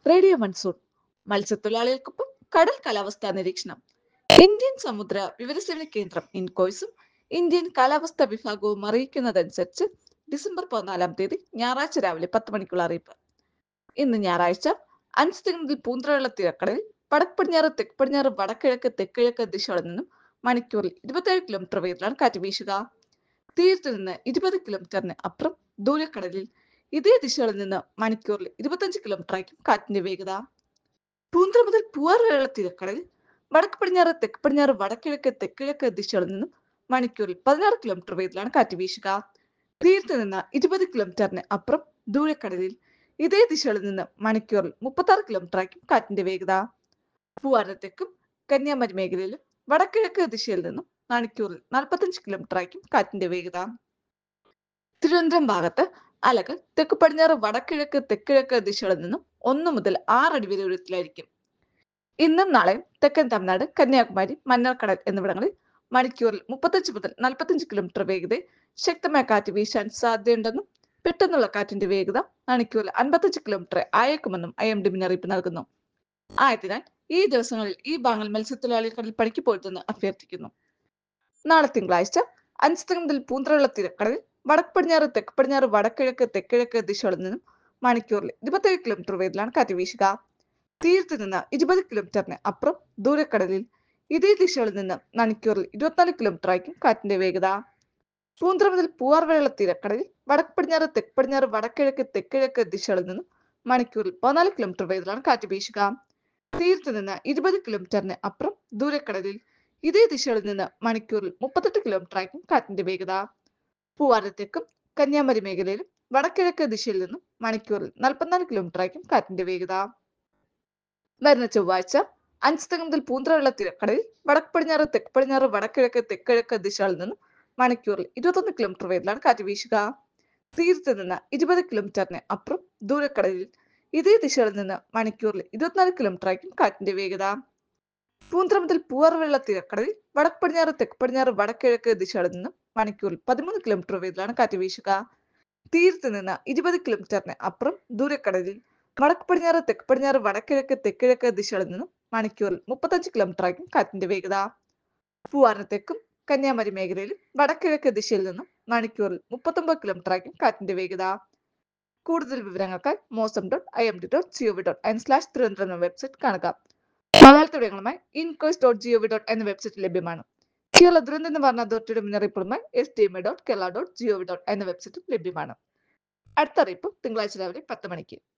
radio monsoon മത്സ്യത്തൊഴിലാളികൾക്കൊപ്പം കടൽ കാലാവസ്ഥാ നിരീക്ഷണം ഇന്ത്യൻ സമുദ്ര വിവരസേവന കേന്ദ്രം ഇൻകോയ്സും ഇന്ത്യൻ കാലാവസ്ഥാ വിഭാഗവും അറിയിക്കുന്നതനുസരിച്ച് ഡിസംബർ പതിനാലാം തീയതി ഞായറാഴ്ച രാവിലെ പത്ത് മണിക്കുള്ള അറിയിപ്പ് ഇന്ന് ഞായറാഴ്ച അഞ്ച് പൂന്തറയുള്ള തിരക്കടലിൽ വടക്ക് പടിഞ്ഞാറ് തെക്ക് പടിഞ്ഞാറ് വടക്കിഴക്ക് തെക്കിഴക്ക് ദിശകളിൽ നിന്നും മണിക്കൂറിൽ ഇരുപത്തേഴ് കിലോമീറ്റർ വേഗത്തിലാണ് കാറ്റ് വീശുക തീരത്ത് നിന്ന് ഇരുപത് കിലോമീറ്ററിന് അപ്പുറം ദൂരക്കടലിൽ ഇതേ ദിശകളിൽ നിന്ന് മണിക്കൂറിൽ ഇരുപത്തഞ്ച് കിലോമീറ്റർ ആയിരിക്കും കാറ്റിന്റെ വേഗത പൂന്തറ മുതൽ പൂവാർ വരെയുള്ള തിരക്കടലിൽ വടക്ക് പടിഞ്ഞാറ് തെക്ക് പടിഞ്ഞാറ് വടക്കിഴക്ക് തെക്കിഴക്ക് ദിശകളിൽ നിന്നും മണിക്കൂറിൽ പതിനാറ് കിലോമീറ്റർ വേഗത്തിലാണ് കാറ്റ് വീശുക തീരത്ത് നിന്ന് ഇരുപത് കിലോമീറ്ററിന് അപ്പുറം ദൂരക്കടലിൽ ഇതേ ദിശകളിൽ നിന്ന് മണിക്കൂറിൽ മുപ്പത്തി ആറ് കിലോമീറ്റർ ആയിരിക്കും കാറ്റിന്റെ വേഗത പൂവാരത്തേക്കും കന്യാകുമാരി മേഖലയിലും വടക്കിഴക്ക് ദിശയിൽ നിന്നും മണിക്കൂറിൽ നാൽപ്പത്തഞ്ച് കിലോമീറ്റർ ആയിരിക്കും കാറ്റിന്റെ വേഗത തിരുവനന്തപുരം ഭാഗത്ത് അലകൾ തെക്ക് പടിഞ്ഞാറ് വടക്കിഴക്ക് തെക്കിഴക്ക് ദിശകളിൽ നിന്നും ഒന്ന് മുതൽ ആറ് അടി വരെ ഉയരത്തിലായിരിക്കും ഇന്നും നാളെയും തെക്കൻ തമിഴ്നാട് കന്യാകുമാരി മന്നാർക്കടൽ എന്നിവിടങ്ങളിൽ മണിക്കൂറിൽ മുപ്പത്തഞ്ച് മുതൽ നാൽപ്പത്തഞ്ച് കിലോമീറ്റർ വേഗതയിൽ ശക്തമായ കാറ്റ് വീശാൻ സാധ്യതയുണ്ടെന്നും പെട്ടെന്നുള്ള കാറ്റിന്റെ വേഗത മണിക്കൂറിൽ അൻപത്തഞ്ച് കിലോമീറ്റർ ആയേക്കുമെന്നും ഐ എം ഡി മുന്നറിയിപ്പ് നൽകുന്നു ആയതിനാൽ ഈ ദിവസങ്ങളിൽ ഈ ഭാഗങ്ങൾ മത്സ്യത്തൊഴിലാളികൾ കടൽ പണിക്ക് പോരുതെന്ന് അഭ്യർത്ഥിക്കുന്നു നാളെ തിങ്കളാഴ്ച അഞ്ച് മുതൽ പൂന്തറയുള്ള തിരക്കടലിൽ വടക്ക് പടിഞ്ഞാറ് തെക്ക് പടിഞ്ഞാറ് വടക്കിഴക്ക് തെക്കിഴക്ക് ദിശകളിൽ നിന്നും മണിക്കൂറിൽ ഇരുപത്തേഴ് കിലോമീറ്റർ വേഗത്തിലാണ് കാറ്റ് വീശുക തീരത്ത് നിന്ന് ഇരുപത് കിലോമീറ്ററിന് അപ്പുറം ദൂരക്കടലിൽ ഇതേ ദിശകളിൽ നിന്ന് മണിക്കൂറിൽ ഇരുപത്തിനാല് കിലോമീറ്റർ ആയിരിക്കും കാറ്റിന്റെ വേഗത പൂന്തറ മുതൽ പൂവാർ വരെയുള്ള തിരക്കടലിൽ വടക്ക് പടിഞ്ഞാറ് തെക്ക് പടിഞ്ഞാറ് വടക്കിഴക്ക് തെക്കിഴക്ക് ദിശകളിൽ നിന്നും മണിക്കൂറിൽ പതിനാല് കിലോമീറ്റർ വേഗത്തിലാണ് കാറ്റ് വീശുക തീരത്ത് നിന്ന് ഇരുപത് കിലോമീറ്ററിന് അപ്പുറം ദൂരക്കടലിൽ ഇതേ ദിശകളിൽ നിന്ന് മണിക്കൂറിൽ മുപ്പത്തെട്ട് കിലോമീറ്റർ ആയിരിക്കും കാറ്റിന്റെ വേഗത പൂവാരത്തേക്കും കന്യാകുമാരി മേഖലയിലും വടക്കിഴക്ക് ദിശയിൽ നിന്നും മണിക്കൂറിൽ നാൽപ്പത്തിനാല് കിലോമീറ്റർ ആയിരിക്കും കാറ്റിന്റെ വേഗത വരുന്ന ചൊവ്വാഴ്ച അഞ്ച് മുതൽ പൂന്തറയുള്ള തിരക്കടലിൽ വടക്ക് പടിഞ്ഞാറ് തെക്ക് പടിഞ്ഞാറ് വടക്കിഴക്ക് തെക്കിഴക്ക് ദിശകളിൽ നിന്നും മണിക്കൂറിൽ ഇരുപത്തൊന്ന് കിലോമീറ്റർ വേഗത്തിലാണ് കാറ്റ് വീശുക തീരത്ത് നിന്ന് ഇരുപത് കിലോമീറ്ററിന് അപ്പുറം ദൂരക്കടലിൽ ഇതേ ദിശകളിൽ നിന്ന് മണിക്കൂറിൽ ഇരുപത്തിനാല് കിലോമീറ്റർ ആയിരിക്കും കാറ്റിന്റെ വേഗത പൂന്തറ മുതൽ പൂവാർ വെള്ള തിരക്കടലിൽ വടക്ക് പടിഞ്ഞാറ് തെക്ക് പടിഞ്ഞാറ് വടക്കിഴക്ക് ദിശകളിൽ നിന്നും മണിക്കൂറിൽ പതിമൂന്ന് കിലോമീറ്റർ വേഗത്തിലാണ് കാറ്റ് വീശുക തീരത്ത് നിന്ന് ഇരുപത് കിലോമീറ്ററിന് അപ്പുറം ദൂരക്കടലിൽ വടക്ക് പടിഞ്ഞാറ് തെക്ക് പടിഞ്ഞാറ് വടക്കിഴക്ക് തെക്കിഴക്ക് ദിശകളിൽ നിന്നും മണിക്കൂറിൽ മുപ്പത്തഞ്ച് കിലോമീറ്റർ ആയിരിക്കും കാറ്റിന്റെ വേഗത പൂവാറിനത്തേക്കും കന്യാകുമാരി മേഖലയിലും വടക്കിഴക്ക് ദിശയിൽ നിന്നും മണിക്കൂറിൽ മുപ്പത്തൊമ്പത് കിലോമീറ്റർ ആയിരിക്കും കാറ്റിന്റെ വേഗത കൂടുതൽ വിവരങ്ങൾക്കായി Mausam dot I M D dot gov dot in slash Thiruvananthapuram എന്ന വെബ്സൈറ്റ് കാണുക മലയാളത്തിലുടങ്ങളുമായി ഇൻകോയ്സ് ഡോട്ട് ജിഒവി ഡോട്ട് എന്ന വെബ്സൈറ്റ് ലഭ്യമാണ് കേരള ദുരന്ത നിവാരണ അതോറിറ്റിയുടെ മുന്നറിയിപ്പുകളുമായി S D M A dot Kerala dot gov dot എന്ന വെബ്സൈറ്റും ലഭ്യമാണ് അടുത്ത അറിയിപ്പ് തിങ്കളാഴ്ച രാവിലെ പത്ത് മണിക്ക്